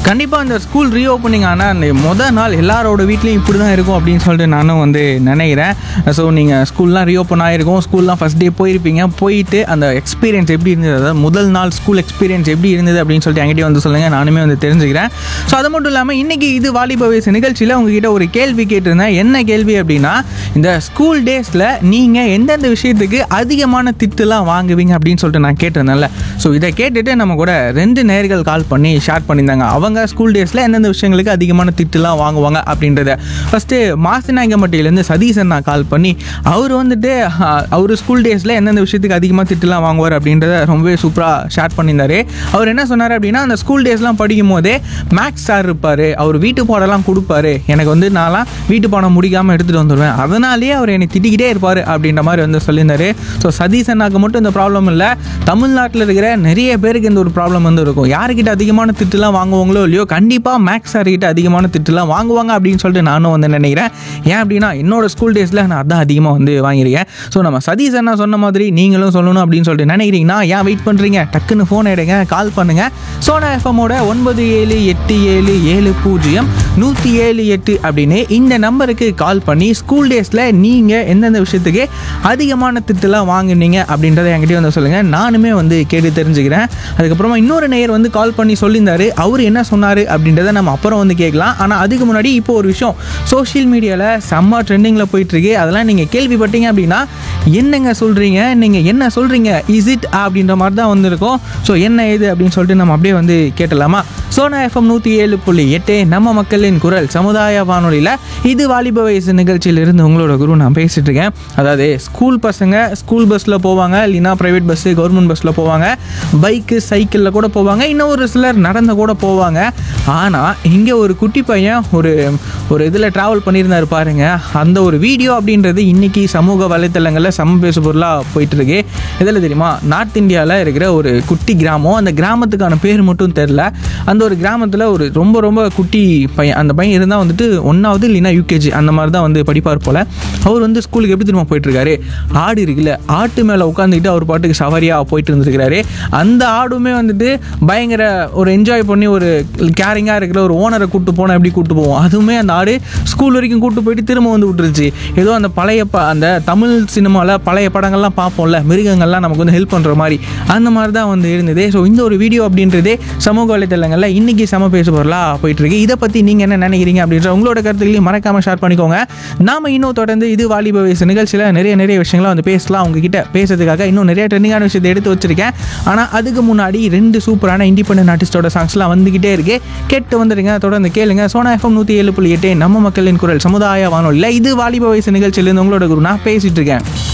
கண்டிப்பாக இந்த school reopening ஆனால் அந்த மொதல் நாள் எல்லாரோட வீட்லேயும் இப்படி தான் இருக்கும் அப்படின்னு சொல்லிட்டு நானும் வந்து நினைக்கிறேன் ஸோ நீங்கள் ஸ்கூல்லாம் ரீஓப்பன் ஆகிருக்கும் ஸ்கூல்லாம் ஃபஸ்ட் டே போயிருப்பீங்க போயிட்டு அந்த எக்ஸ்பீரியன்ஸ் எப்படி இருந்தது அதாவது முதல் நாள் ஸ்கூல் எக்ஸ்பீரியன்ஸ் எப்படி இருந்தது அப்படின்னு சொல்லிட்டு என்கிட்ட வந்து சொல்லுங்கள் நானுமே வந்து தெரிஞ்சுக்கிறேன் ஸோ அது மட்டும் இல்லாமல் இன்றைக்கி இது வாலிப வயசு நிகழ்ச்சியில் உங்ககிட்ட ஒரு கேள்வி கேட்டிருந்தேன் என்ன கேள்வி அப்படின்னா இந்த ஸ்கூல் டேஸில் நீங்கள் எந்தெந்த விஷயத்துக்கு அதிகமான திட்டுலாம் வாங்குவீங்க அப்படின்னு சொல்லிட்டு நான் கேட்டிருந்தேன்ல ஸோ இதை கேட்டுட்டு நம்ம கூட ரெண்டு நேர்கள் கால் பண்ணி ஷேர் பண்ணியிருந்தாங்க அவங்க ஸ்கூல் டேஸில் எந்தெந்த விஷயங்களுக்கு அதிகமான திட்டுலாம் வாங்குவாங்க அப்படின்றத ஃபஸ்ட்டு மாசிநாயகம்பட்டியிலேருந்து சதீஷன் நான் கால் பண்ணி அவர் வந்துட்டு அவர் ஸ்கூல் டேஸில் எந்தெந்த விஷயத்துக்கு அதிகமாக திட்டுலாம் வாங்குவார் அப்படின்றத ரொம்பவே சூப்பராக ஷேர் பண்ணியிருந்தாரு அவர் என்ன சொன்னார் அப்படின்னா அந்த ஸ்கூல் டேஸ்லாம் படிக்கும் போதே மேக்ஸ் சார் இருப்பார் அவர் வீட்டு பாடம்லாம் கொடுப்பாரு எனக்கு வந்து நான்லாம் வீட்டு பாடம் முடிக்காமல் எடுத்துகிட்டு வந்துடுவேன் அதனாலேயே அவர் என்னை திட்டிக்கிட்டே இருப்பார் அப்படின்ற மாதிரி வந்து சொல்லியிருந்தாரு ஸோ சதீஷ் அண்ணாக்கு மட்டும் இந்த ப்ராப்ளம் இல்லை தமிழ்நாட்டில் இருக்கிற நிறைய பேருக்கு இந்த ஒரு ப்ராப்ளம் வந்து இருக்கும் யாருக்கிட்ட அதிகமான திட்டுலாம் வாங்குவாங்களோ இல்லையோ கண்டிப்பாக மேக்ஸ் சார்கிட்ட அதிகமான திட்டுலாம் வாங்குவாங்க அப்படின்னு சொல்லிட்டு நானும் வந்து நினைக்கிறேன் ஏன் அப்படின்னா என்னோட ஸ்கூல் டேஸில் நான் அதான் அதிகமாக வந்து வாங்கியிருக்கேன் ஸோ நம்ம சதீஷ் அண்ணா சொன்ன மாதிரி நீங்களும் சொல்லணும் அப்படின்னு சொல்லிட்டு நினைக்கிறீங்கன்னா ஏன் வெயிட் பண்ணுறீங்க டக்குன்னு ஃபோன் எடுங்க கால் பண்ணுங்கள் சோனா எஃப்எம்மோட ஒன்பது ஏழு எட்டு ஏழு ஏழு பூஜ்ஜியம் நூற்றி ஏழு எட்டு அப்படின்னு இந்த நம்பருக்கு கால் பண்ணி ஸ்கூல் டேஸில் நீங்கள் எந்தெந்த விஷயத்துக்கு அதிகமான திட்டுலாம் வாங்குனீங்க அப்படின்றத என்கிட்ட வந்து சொல்லுங்கள் நானுமே வந்து கேட்டு தெரிஞ்சுக்கிறேன் அதுக்கப்புறமா இன்னொரு நேயர் வந்து கால் பண்ணி சொல்லியிருந்தாரு அவர் என்ன சொன்னார் அப்படின்றத நம்ம அப்புறம் வந்து கேட்கலாம் ஆனால் அதுக்கு முன்னாடி இப்போ ஒரு விஷயம் சோஷியல் மீடியாவில் செம்ம ட்ரெண்டிங்கில் போயிட்டுருக்கு அதெல்லாம் நீங்கள் கேள்விப்பட்டீங்க அப்படின்னா என்னங்க சொல்கிறீங்க நீங்கள் என்ன சொல்கிறீங்க இஸ் இட் அப்படின்ற மாதிரி தான் வந்திருக்கும் ஸோ என்ன ஏது அப்படின்னு சொல்லிட்டு நம்ம அப்படியே வந்து கேட்டலாமா சோனா எஃப்எம் நூற்றி ஏழு புள்ளி எட்டு நம்ம மக்களின் குரல் சமுதாய வானொலியில் இது வாலிப வயசு நிகழ்ச்சியிலிருந்து உங்களோட குரு நான் பேசிட்டு இருக்கேன் அதாவது ஸ்கூல் பசங்க ஸ்கூல் பஸ்ஸில் போவாங்க இல்லைன்னா ப்ரைவேட் பஸ்ஸு கவர்மெண்ட் பஸ்ஸில் போவாங்க பைக்கு சைக்கிளில் கூட போவாங்க இன்னும் ஒரு சிலர் நடந்து கூட போவாங்க ஆனால் இங்கே ஒரு குட்டி பையன் ஒரு ஒரு இதில் ட்ராவல் பண்ணியிருந்தாரு பாருங்க அந்த ஒரு வீடியோ அப்படின்றது இன்னைக்கு சமூக வலைத்தளங்களில் சம பேசு பொருளாக போயிட்டு இருக்கு இதில் தெரியுமா நார்த் இந்தியாவில் இருக்கிற ஒரு குட்டி கிராமம் அந்த கிராமத்துக்கான பேர் மட்டும் தெரில அந்த ஒரு கிராமத்தில் ஒரு ரொம்ப ரொம்ப குட்டி பையன் அந்த பையன் இருந்தால் வந்துட்டு ஒன்றாவது இல்லைன்னா யூகேஜி அந்த மாதிரி தான் வந்து படிப்பார் போல் அவர் வந்து ஸ்கூலுக்கு எப்படி திரும்ப போயிட்டுருக்காரு ஆடு இருக்குல்ல ஆட்டு மேலே உட்காந்துக்கிட்டு அவர் பாட்டுக்கு சவாரியாக போயிட்டு இருந்திருக்கிறாரு அந்த ஆடுமே வந்துட்டு பயங்கர ஒரு என்ஜாய் பண்ணி ஒரு கேரிங்காக இருக்கிற ஒரு ஓனரை கூப்பிட்டு போனால் எப்படி கூப்பிட்டு போவோம் அதுவுமே அந்த ஆடு ஸ்கூல் வரைக்கும் கூப்பிட்டு போயிட்டு திரும்ப வந்து விட்டுருச்சு ஏதோ அந்த பழைய ப அந்த தமிழ் சினிமாவில் பழைய படங்கள்லாம் பார்ப்போம்ல மிருகங்கள்லாம் நமக்கு வந்து ஹெல்ப் பண்ணுற மாதிரி அந்த மாதிரி தான் வந்து இருந்தது ஸோ இந்த ஒரு வீடியோ அப்படின்றதே சமூக வலைத்தளங்களில் இன்னைக்கு சம பேச பொருளாக போயிட்டு இருக்கு இதை பற்றி நீங்கள் என்ன நினைக்கிறீங்க அப்படின்ற உங்களோட கருத்துக்களையும் மறக்காமல் ஷேர் பண்ணிக்கோங்க நாம இன்னும் தொடர்ந்து இது வாலிப வயசு நிகழ்ச்சியில் நிறைய நிறைய விஷயங்களை வந்து பேசலாம் உங்ககிட்ட பேசுறதுக்காக இன்னும் நிறைய ட்ரெண்டிங்கான விஷயத்தை எடுத்து வச்சிருக்கேன் ஆனால் அதுக்கு முன்னாடி ரெண்டு சூப்பரான இண்டிபெண்டன்ட் ஆர்டிஸ்டோட சாங்ஸ்லாம் வந்துகிட்டே இருக்கு கேட்டு வந்துடுங்க தொடர்ந்து கேளுங்க சோனா எஃப்எம் நூற்றி ஏழு புள்ளி எட்டு நம்ம மக்களின் குரல் சமுதாய வானொலியில் இது வாலிப வயசு நிகழ்ச்சியிலேருந்து உங்களோட குரு நான் பேசிட்டு இருக்கேன்